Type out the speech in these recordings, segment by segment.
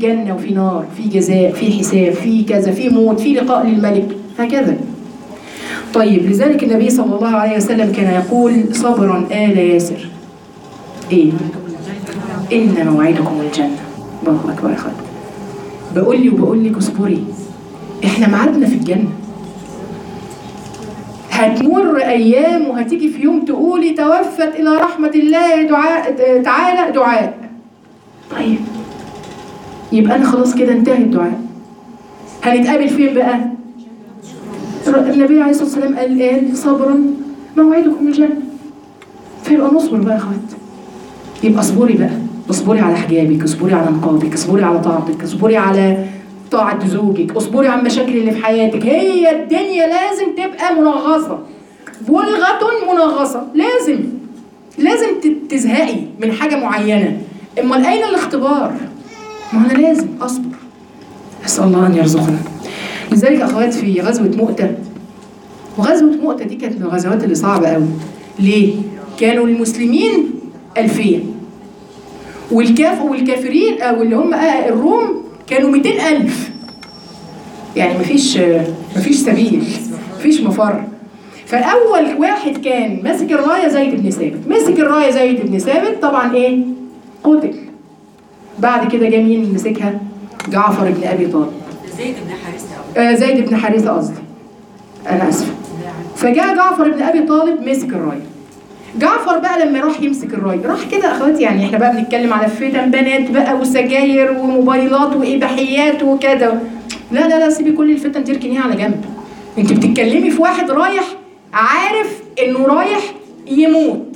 جنة وفي نار في جزاء في حساب في كذا في موت في لقاء للملك هكذا طيب لذلك النبي صلى الله عليه وسلم كان يقول صبرا آل ياسر ايه إن موعدكم الجنة الله أكبر يا خالد بقول لي وبقول لك اصبري احنا ميعادنا في الجنة هتمر ايام وهتيجي في يوم تقولي توفت الى رحمه الله دعاء تعالى دعاء طيب يبقى انا خلاص كده انتهى الدعاء هنتقابل فين بقى النبي عليه الصلاه والسلام قال قال صبرا موعدكم الجنه فيبقى نصبر بقى يا اخوات يبقى اصبري بقى اصبري على حجابك اصبري على نقابك اصبري على طاعتك اصبري على طاعة زوجك اصبري على المشاكل اللي في حياتك هي الدنيا لازم تبقى منغصة بلغة منغصة لازم لازم ت- تزهقي من حاجة معينة امال اين الاختبار ما انا لازم اصبر اسال الله ان يرزقنا لذلك اخوات في غزوة مؤتة وغزوة مؤتة دي كانت من الغزوات اللي صعبة قوي ليه؟ كانوا المسلمين ألفين والكاف والكافرين أو اللي هم آه الروم كانوا 200 ألف يعني مفيش مفيش سبيل مفيش مفر فأول واحد كان ماسك الراية زيد بن ثابت مسك الراية زيد بن ثابت طبعا إيه؟ قتل بعد كده جه مين اللي مسكها؟ جعفر بن أبي طالب زيد بن حارثة آه زيد بن حارثة قصدي أنا آسفة فجاء جعفر بن ابي طالب مسك الرايه جعفر بقى لما راح يمسك الرايه راح كده اخواتي يعني احنا بقى بنتكلم على فتن بنات بقى وسجاير وموبايلات واباحيات وكده لا لا لا سيبي كل الفتن دي اركنيها على جنب انت بتتكلمي في واحد رايح عارف انه رايح يموت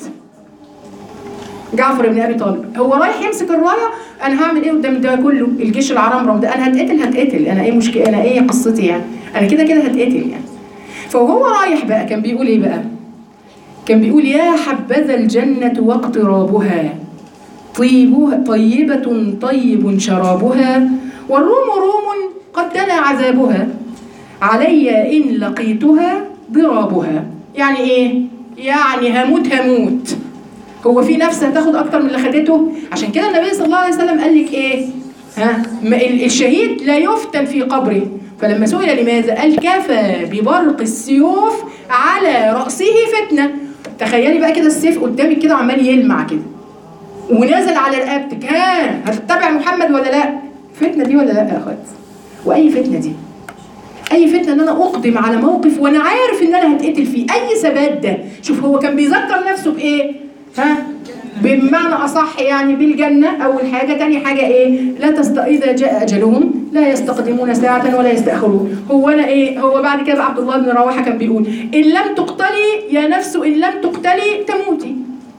جعفر بن ابي طالب هو رايح يمسك الرايه انا هعمل ايه قدام ده كله الجيش العرمرم ده انا هتقتل هتقتل انا ايه مشكله انا ايه قصتي يعني انا كده كده هتقتل يعني فهو رايح بقى كان بيقول ايه بقى كان بيقول يا حبذا الجنة واقترابها طيبها طيبة طيب شرابها والروم روم قد دنا عذابها علي إن لقيتها ضرابها يعني إيه؟ يعني هموت هموت هو في نفس هتاخد أكتر من اللي خدته عشان كده النبي صلى الله عليه وسلم قال لك إيه؟ ها ما ال- الشهيد لا يفتن في قبره فلما سئل لماذا قال كفى ببرق السيوف على رأسه فتنة تخيلي بقى كده السيف قدامك كده عمال يلمع كده ونازل على رقبتك ها هتتبع محمد ولا لا فتنة دي ولا لا يا اخوات واي فتنة دي اي فتنة ان انا اقدم على موقف وانا عارف ان انا هتقتل فيه اي ثبات ده شوف هو كان بيذكر نفسه بايه ها بمعنى اصح يعني بالجنه اول حاجه تاني حاجه ايه لا تست... اذا جاء اجلهم لا يستقدمون ساعه ولا يستاخرون هو انا ايه هو بعد كده عبد الله بن رواحه كان بيقول ان لم تقتلي يا نفس ان لم تقتلي تموتي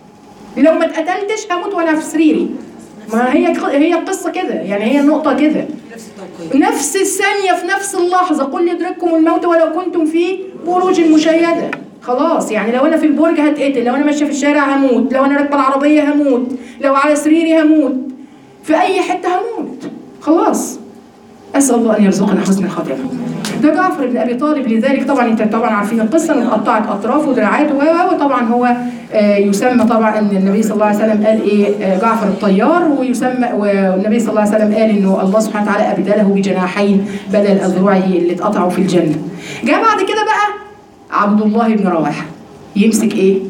لو ما اتقتلتش هموت وانا في سريري ما هي هي القصه كده يعني هي النقطه كده نفس التوقيت نفس الثانية في نفس اللحظة قل يدرككم الموت ولو كنتم في بروج مشيدة خلاص يعني لو انا في البرج هتقتل لو انا ماشيه في الشارع هموت لو انا راكبه العربيه هموت لو على سريري هموت في اي حته هموت خلاص اسال الله ان يرزقنا حسن الخاتمه ده جعفر بن ابي طالب لذلك طبعا انت طبعا عارفين القصه انه اتقطعت اطرافه ودراعاته و و- وطبعا هو آه، يسمى طبعا ان النبي صلى الله عليه وسلم قال ايه آه، جعفر الطيار ويسمى والنبي صلى الله عليه وسلم قال انه الله سبحانه وتعالى ابدله بجناحين بدل اذرعه اللي اتقطعوا في الجنه. جاء بعد كده بقى عبد الله بن رواحه يمسك ايه؟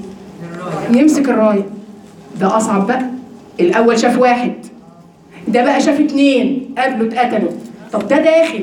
يمسك الرايه ده اصعب بقى الاول شاف واحد ده بقى شاف اتنين قبله اتقتلوا طب ده داخل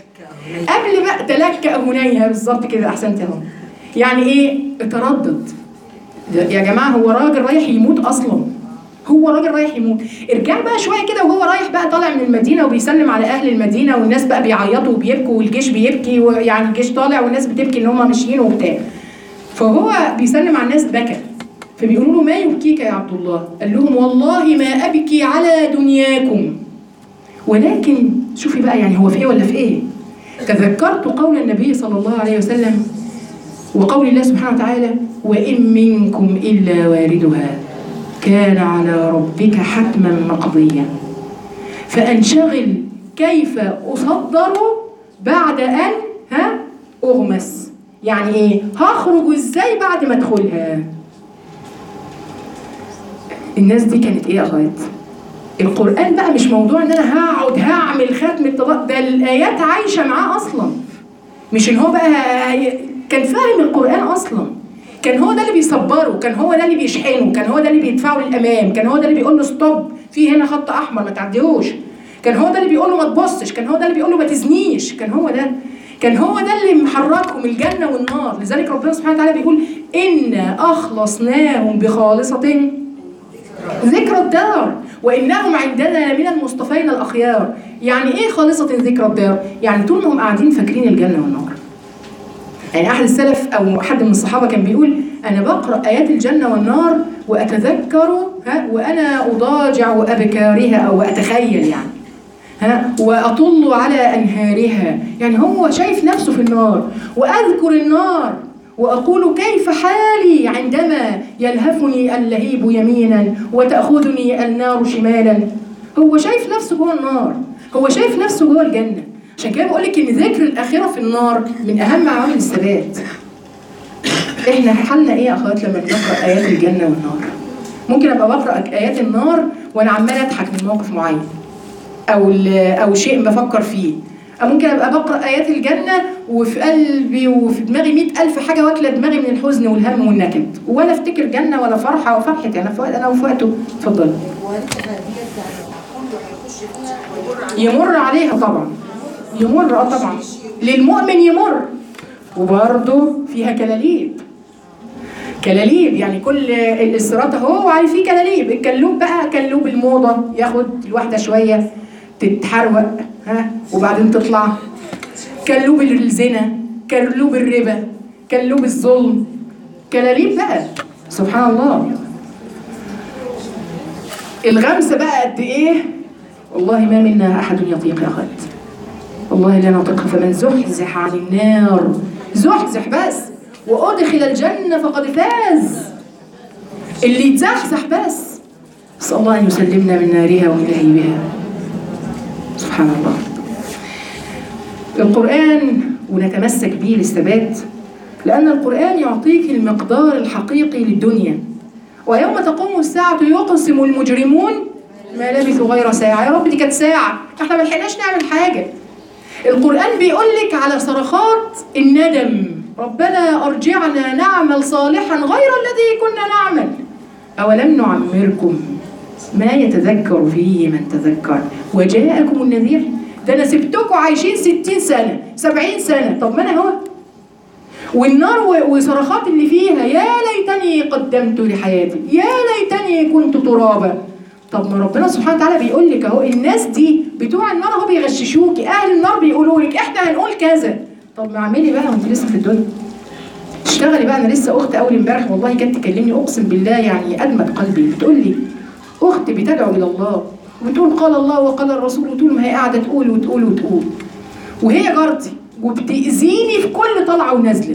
قبل بقى تلكأ هنيها بالظبط كده احسنت اهو يعني ايه اتردد ده يا جماعه هو راجل رايح يموت اصلا هو راجل رايح يموت ارجع بقى شويه كده وهو رايح بقى طالع من المدينه وبيسلم على اهل المدينه والناس بقى بيعيطوا وبيبكوا والجيش بيبكي ويعني الجيش طالع والناس بتبكي ان هم ماشيين وبتاع فهو بيسلم على الناس بكى فبيقولوا له ما يبكيك يا عبد الله قال لهم والله ما ابكي على دنياكم ولكن شوفي بقى يعني هو في ايه ولا في ايه تذكرت قول النبي صلى الله عليه وسلم وقول الله سبحانه وتعالى وإن منكم إلا واردها كان على ربك حتما مقضيا فأنشغل كيف أصدر بعد أن ها أغمس يعني إيه هخرج إزاي بعد ما أدخلها الناس دي كانت إيه يا أخوات القرآن بقى مش موضوع ان انا هقعد هعمل ختم الطلاق ده الايات عايشة معاه اصلا مش ان هو بقى هي- كان فاهم القرآن اصلا كان هو ده اللي بيصبره كان هو ده اللي بيشحنه كان هو ده اللي بيدفعه للامام كان هو ده اللي بيقول له ستوب في هنا خط احمر ما تعديهوش كان هو ده اللي بيقول له ما تبصش كان هو ده اللي بيقول له ما تزنيش كان هو ده كان هو ده اللي محركهم الجنة والنار لذلك ربنا سبحانه وتعالى بيقول إنا أخلصناهم بخالصة ذكر الدار وإنهم عندنا لمن المصطفين الأخيار يعني إيه خالصة ذكر الدار؟ يعني طول ما هم قاعدين فاكرين الجنة والنار يعني أحد السلف أو حد من الصحابة كان بيقول أنا بقرأ آيات الجنة والنار وأتذكر ها وأنا أضاجع أبكارها أو أتخيل يعني ها وأطل على أنهارها يعني هو شايف نفسه في النار وأذكر النار وأقول كيف حالي عندما يلهفني اللهيب يمينا وتأخذني النار شمالا هو شايف نفسه جوه النار هو شايف نفسه جوه الجنة عشان كده بقول لك إن ذكر الآخرة في النار من أهم عوامل الثبات إحنا حالنا إيه يا أخوات لما بنقرأ آيات الجنة والنار ممكن أبقى بقرأ آيات النار وأنا عمال أضحك من موقف معين او ال- او شيء بفكر فيه أو ممكن ابقى بقرا ايات الجنه وفي قلبي وفي دماغي مئة الف حاجه واكله دماغي من الحزن والهم والنكد ولا افتكر جنه ولا فرحه وفرحتي انا في وقت انا في وقته اتفضل يمر عليها طبعا يمر اه طبعا للمؤمن يمر وبرضه فيها كلاليب كلاليب يعني كل الصراط اهو وعلي فيه كلاليب الكلوب بقى كلوب الموضه ياخد الواحده شويه تتحروق ها وبعدين تطلع كلوب الزنا كلوب الربا كلوب الظلم كلاليب بقى سبحان الله الغمسه بقى قد ايه والله ما منا احد يطيق يا اخوات والله لا نطيقها فمن زحزح عن النار زحزح بس وأدخل الجنة فقد فاز اللي يتزحزح بس نسأل الله أن يسلمنا من نارها ومن لهيبها سبحان الله القرآن ونتمسك به للثبات لأن القرآن يعطيك المقدار الحقيقي للدنيا ويوم تقوم الساعة يقسم المجرمون ما لبثوا غير ساعة يا رب دي كانت ساعة احنا ما لحقناش نعمل حاجة القرآن بيقول لك على صرخات الندم ربنا أرجعنا نعمل صالحا غير الذي كنا نعمل أولم نعمركم ما يتذكر فيه من تذكر وجاءكم النذير ده أنا سبتكم عايشين ستين سنة سبعين سنة طب ما أنا هو والنار و- وصرخات اللي فيها يا ليتني قدمت لحياتي يا ليتني كنت ترابا طب ما ربنا سبحانه وتعالى بيقول لك اهو الناس دي بتوع النار اهو بيغششوكي اهل النار بيقولوا لك احنا هنقول كذا طب ما اعملي بقى وانت لسه في الدنيا اشتغلي بقى انا لسه اخت اول امبارح والله كانت تكلمني اقسم بالله يعني ادمت قلبي بتقول لي اخت بتدعو الى الله وبتقول قال الله وقال الرسول وطول ما هي قاعده تقول وتقول وتقول وهي جارتي وبتاذيني في كل طلعه ونازله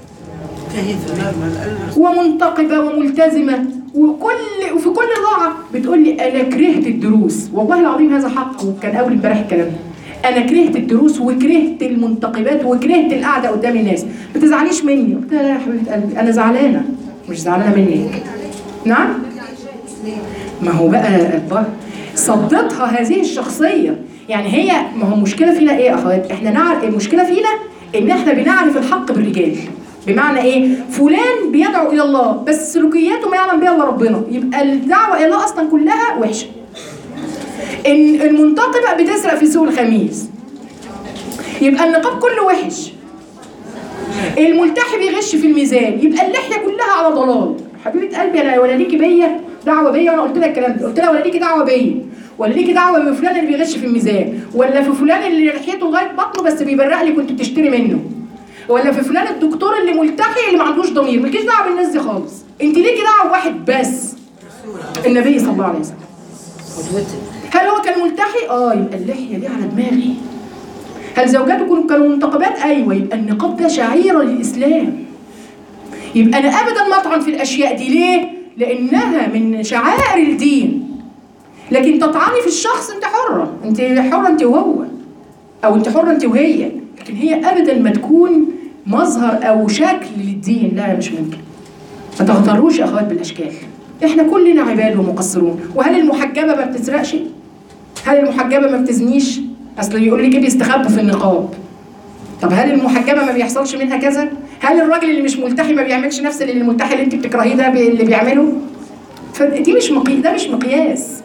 ومنتقبه وملتزمه وكل وفي كل ضاعه بتقول لي انا كرهت الدروس والله العظيم هذا حق وكان اول امبارح الكلام ده انا كرهت الدروس وكرهت المنتقبات وكرهت القعده قدام الناس ما تزعليش مني قلت لها لا يا حبيبه قلبي انا زعلانه مش زعلانه منك نعم ما هو بقى الله صدتها هذه الشخصيه يعني هي ما هو المشكله فينا ايه يا اخوات احنا نعرف المشكله فينا ان احنا بنعرف الحق بالرجال بمعنى ايه فلان بيدعو الى الله بس سلوكياته ما يعلم بها الا ربنا يبقى الدعوه الى الله اصلا كلها وحشه ان المنتقبه بتسرق في سوق الخميس يبقى النقاب كله وحش الملتحي بيغش في الميزان يبقى اللحيه كلها على ضلال حبيبه قلبي انا ولا ليكي بيا دعوه بيا وانا قلت لك الكلام ده قلت لها ولا ليكي دعوه بيا ولا ليكي دعوه بفلان اللي بيغش في الميزان ولا في فلان اللي لحيته لغايه بطنه بس بيبرق لي كنت بتشتري منه ولا في فلان الدكتور اللي ملتحي اللي ما عندوش ضمير مالكيش دعوه بالناس دي خالص انت ليكي دعوه بواحد بس النبي صلى الله عليه وسلم هل هو كان ملتحي؟ اه يبقى اللحيه دي على دماغي هل زوجاته كانوا- كانوا منتقبات؟ ايوه يبقى النقاب ده شعيره للاسلام يبقى انا ابدا ما اطعن في الاشياء دي ليه؟ لانها من شعائر الدين لكن تطعني في الشخص انت حره انت حره انت وهو او انت حره انت وهي لكن هي ابدا ما تكون مظهر او شكل للدين لا مش ممكن ما تغتروش يا اخوات بالاشكال احنا كلنا عباد ومقصرون وهل المحجبه ما بتسرقش هل المحجبه ما بتزنيش اصل يقول لك ايه بيستخبوا في النقاب طب هل المحجبه ما بيحصلش منها كذا هل الراجل اللي مش ملتحي ما بيعملش نفس اللي الملتحي اللي انت بتكرهيه ده بي- اللي بيعمله فدي مش مقي... ده مش مقياس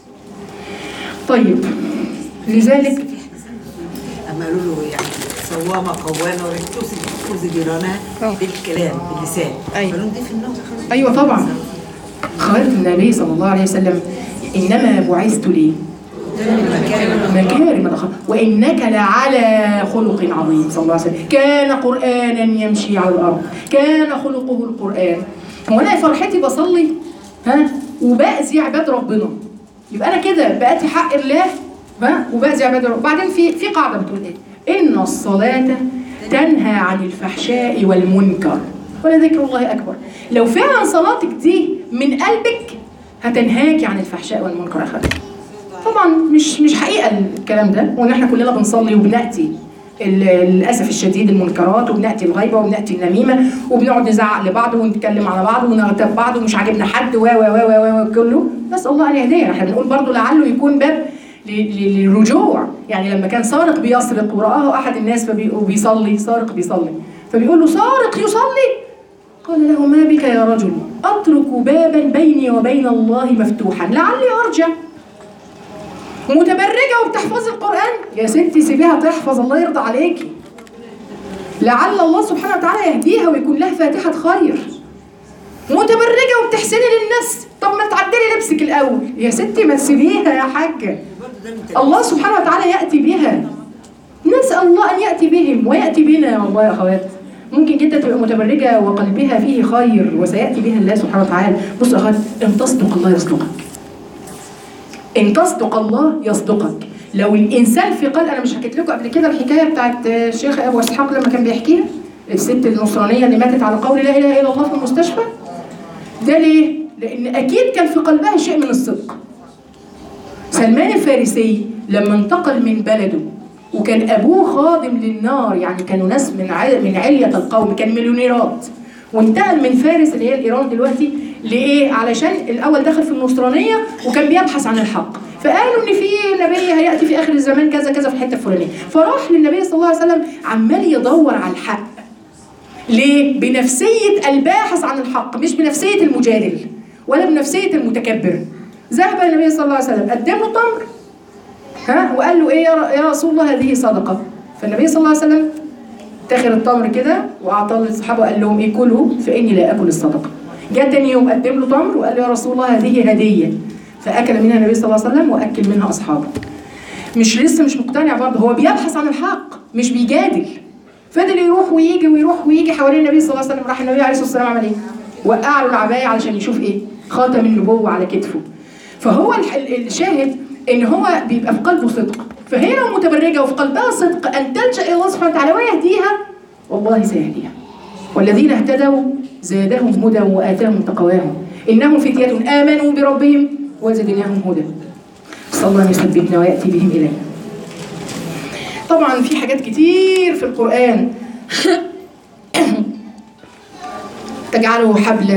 طيب لذلك اما قالوا له يعني صوامه قوامه وتوصي توصي جيرانها بالكلام باللسان أيوة. قالوا دي في النوم ايوه طبعا خالد النبي صلى الله عليه وسلم انما بعثت لي مكارم الاخلاق وانك لعلى خلق عظيم صلى الله عليه وسلم كان قرانا يمشي على الارض كان خلقه القران هو انا فرحتي بصلي ها وباذي عباد ربنا يبقى انا كده باتي حق الله ها وباذي عباد ربنا بعدين في في قاعده بتقول ايه ان الصلاه تنهى عن الفحشاء والمنكر ولذكر الله اكبر لو فعلا صلاتك دي من قلبك هتنهاكي عن الفحشاء والمنكر يا خالد طبعا مش مش حقيقه الكلام ده وان احنا كلنا بنصلي وبناتي ال- للاسف الشديد المنكرات وبناتي الغيبه وبناتي النميمه وبنقعد نزعق لبعض ونتكلم على بعض ونغتاب بعض ومش عاجبنا حد و و و و و كله نسال الله ان يهدينا احنا بنقول برضو لعله يكون باب ل- ل- للرجوع يعني لما كان سارق بيسرق ورآه احد الناس فبي- وبيصلي سارق بيصلي فبيقول له سارق يصلي قال له ما بك يا رجل اترك بابا بيني وبين الله مفتوحا لعلي ارجع متبرجة وبتحفظ القرآن يا ستي سيبيها تحفظ الله يرضى عليكي لعل الله سبحانه وتعالى يهديها ويكون لها فاتحة خير متبرجة وبتحسني للناس طب ما تعدلي لبسك الأول يا ستي ما تسيبيها يا حاجة برضه ده من الله سبحانه وتعالى يأتي بها نسأل الله أن يأتي بهم ويأتي بنا والله يا أخوات ممكن جدا تبقى متبرجة وقلبها فيه خير وسيأتي بها الله سبحانه وتعالى بص يا أخوات إن تصدق الله يصدقك إن تصدق الله يصدقك لو الإنسان في قلب أنا مش حكيت لكم قبل كده الحكاية بتاعت الشيخ أبو إسحاق لما كان بيحكيها الست النصرانية اللي ماتت على قول لا إله إلا الله في المستشفى ده ليه؟ لأن أكيد كان في قلبها شيء من الصدق سلمان الفارسي لما انتقل من بلده وكان ابوه خادم للنار يعني كانوا ناس من عل... من علية القوم كان مليونيرات وانتقل من فارس اللي هي الايران دلوقتي لايه علشان الاول دخل في النصرانيه وكان بيبحث عن الحق فقالوا ان في نبي هياتي في اخر الزمان كذا كذا في الحته الفلانيه فراح للنبي صلى الله عليه وسلم عمال يدور على الحق ليه؟ بنفسية الباحث عن الحق مش بنفسية المجادل ولا بنفسية المتكبر ذهب النبي صلى الله عليه وسلم قدم له تمر ها وقال له ايه يا ر- يا رسول الله هذه صدقة فالنبي صلى الله عليه وسلم تاخر التمر كده واعطاه للصحابة وقال لهم ايه كلوا فاني لا اكل الصدقة جاء تاني يوم قدم له تمر وقال له يا رسول الله هذه هدية فاكل منها النبي صلى الله عليه وسلم واكل منها اصحابه مش لسه مش مقتنع برضه هو بيبحث عن الحق مش بيجادل فضل يروح ويجي ويروح ويجي حوالين النبي صلى الله عليه وسلم راح النبي عليه الصلاه والسلام عمل ايه؟ وقع له العبايه علشان يشوف ايه؟ خاتم النبوه على كتفه. فهو الح- ال- الشاهد ان هو بيبقى في قلبه صدق فهي لو متبرجه وفي قلبها صدق ان تلجا الى الله سبحانه وتعالى ويهديها والله سيهديها. والذين اهتدوا زادهم هدى واتاهم تقواهم انهم فتيه امنوا بربهم وزدناهم هدى. صلى الله أن يثبتنا وياتي بهم اليه. طبعا في حاجات كتير في القرآن تجعله حبلا